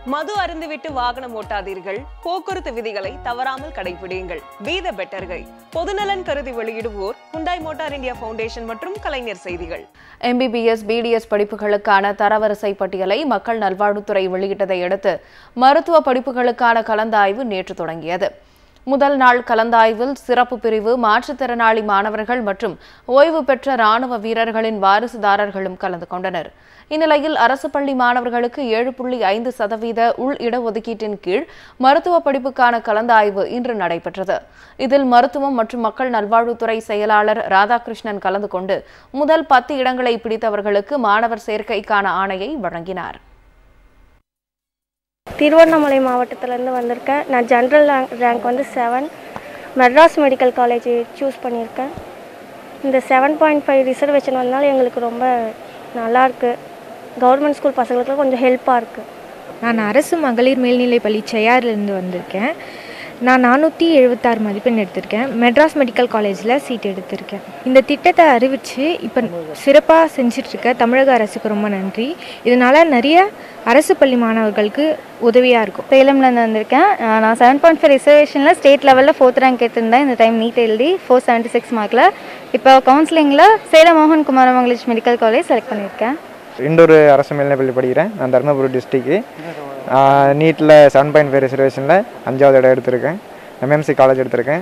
மது அருந்துவிட்டு வாகனம் ஓட்டாதீர்கள் போக்குவரத்து விதிகளை தவறாமல் கடைபிடியுங்கள் பி த பெட்டர் கை பொதுநலன் கருதி வெளியிடுவோர் ஹுண்டாய் மோட்டார் இந்தியா ஃபவுண்டேஷன் மற்றும் கலைஞர் செய்திகள் எம்பிபிஎஸ் பிடிஎஸ் படிப்புகளுக்கான தரவரிசை பட்டியலை மக்கள் நல்வாழ்வுத்துறை வெளியிட்டதை அடுத்து மருத்துவ படிப்புகளுக்கான கலந்தாய்வு நேற்று தொடங்கியது முதல் நாள் கலந்தாய்வில் சிறப்பு பிரிவு மாற்றுத்திறனாளி மாணவர்கள் மற்றும் ஓய்வு பெற்ற ராணுவ வீரர்களின் வாரிசுதாரர்களும் கலந்து கொண்டனர் இந்நிலையில் அரசு பள்ளி மாணவர்களுக்கு ஏழு புள்ளி ஐந்து சதவீத உள் இடஒதுக்கீட்டின் கீழ் மருத்துவ படிப்புக்கான கலந்தாய்வு இன்று நடைபெற்றது இதில் மருத்துவம் மற்றும் மக்கள் நல்வாழ்வுத்துறை செயலாளர் ராதாகிருஷ்ணன் கலந்து கொண்டு முதல் பத்து இடங்களை பிடித்தவர்களுக்கு மாணவர் சேர்க்கைக்கான ஆணையை வழங்கினார் திருவண்ணாமலை மாவட்டத்திலேருந்து வந்திருக்கேன் நான் ஜென்ரல் ரேங்க் வந்து seven Madras medical college choose பண்ணியிருக்கேன் இந்த செவன் பாயிண்ட் ஃபைவ் ரிசர்வேஷன் வந்தனால எங்களுக்கு ரொம்ப நல்லாயிருக்கு கவர்மெண்ட் ஸ்கூல் பசங்களுக்கு கொஞ்சம் ஹெல்ப்பாக இருக்குது நான் அரசு மகளிர் மேல்நிலைப்பள்ளி செய்யாறிலிருந்து வந்திருக்கேன் நான் நானூற்றி எழுபத்தாறு மதிப்பெண் எடுத்திருக்கேன் மெட்ராஸ் மெடிக்கல் காலேஜில் சீட் எடுத்திருக்கேன் இந்த திட்டத்தை அறிவித்து இப்போ சிறப்பாக செஞ்சிட்ருக்க தமிழக அரசுக்கு ரொம்ப நன்றி இதனால் நிறைய அரசு பள்ளி மாணவர்களுக்கு உதவியாக இருக்கும் சேலம்லேருந்து வந்திருக்கேன் அஹ் நான் செவன் பாயிண்ட் ஃபைவ் ரிசர்வேஷனில் ஸ்டேட் லெவலில் ஃபோர்த் ரேங்க் எடுத்திருந்தேன் இந்த டைம் நீட் எழுதி ஃபோர் செவன்ட்டி சிக்ஸ் மார்க்கில் இப்போ கவுன்சிலிங்கில் சேலம் மோகன் Kumara Mangalesh medical college select பண்ணியிருக்கேன் இண்டூர் அரசு மேல்நிலைப்பள்ளி படிக்கிறேன் நான் தருமபுரி டிஸ்ட்ரிக்கு நீட்டில் செவன் பாயிண்ட் ஃபைவ் ரிசர்வேஷனில் அஞ்சாவது இடம் எடுத்திருக்கேன் எம்எம்சி காலேஜ் எடுத்திருக்கேன்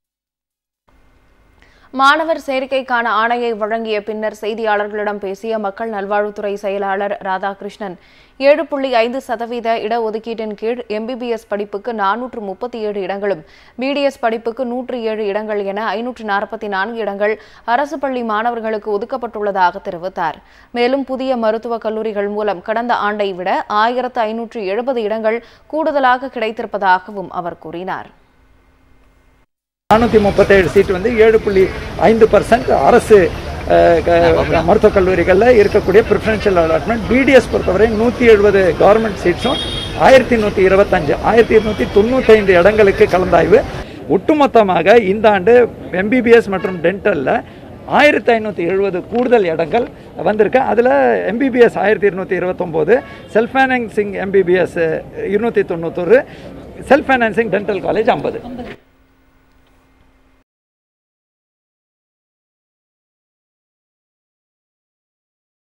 மாணவர் சேர்க்கைக்கான ஆணையை வழங்கிய பின்னர் செய்தியாளர்களிடம் பேசிய மக்கள் நல்வாழ்வுத்துறை செயலாளர் ராதாகிருஷ்ணன் ஏழு புள்ளி ஐந்து சதவீத இடஒதுக்கீட்டின் கீழ் எம்பிபிஎஸ் படிப்புக்கு நானூற்று முப்பத்தி ஏழு இடங்களும் பிடிஎஸ் படிப்புக்கு நூற்று ஏழு இடங்கள் என ஐநூற்று நாற்பத்தி நான்கு இடங்கள் அரசு பள்ளி மாணவர்களுக்கு ஒதுக்கப்பட்டுள்ளதாக தெரிவித்தார் மேலும் புதிய மருத்துவக் கல்லூரிகள் மூலம் கடந்த ஆண்டை விட ஆயிரத்து ஐநூற்று எழுபது இடங்கள் கூடுதலாக கிடைத்திருப்பதாகவும் அவர் கூறினார் நானூற்றி முப்பத்தேழு சீட் வந்து ஏழு புள்ளி ஐந்து பர்சன்ட் அரசு அஹ், க- மருத்துவக் கல்லூரிகளில் இருக்கக்கூடிய ப்ரிஃபரன்ஷியல் அலாட்மெண்ட் பிடிஎஸ் பொறுத்தவரை நூற்றி எழுபது கவர்மெண்ட் சீட்ஸும் ஆயிரத்தி நூற்றி இருபத்தஞ்சு ஆயிரத்தி இருநூற்றி தொண்ணூத்தைந்து இடங்களுக்கு கலந்தாய்வு ஒட்டுமொத்தமாக இந்த ஆண்டு எம்பிபிஎஸ் மற்றும் டென்டலில் ஆயிரத்தி ஐநூற்றி எழுபது கூடுதல் இடங்கள் வந்திருக்கு அதில் எம்பிபிஎஸ் ஆயிரத்தி இருநூற்றி இருபத்தொம்போது செல்ஃப் ஃபைனான்சிங் எம்பிபிஎஸ் இருநூற்றி தொண்ணூத்தொரு செல்ஃப் ஃபைனான்சிங் டென்டல் காலேஜ் ஐம்பது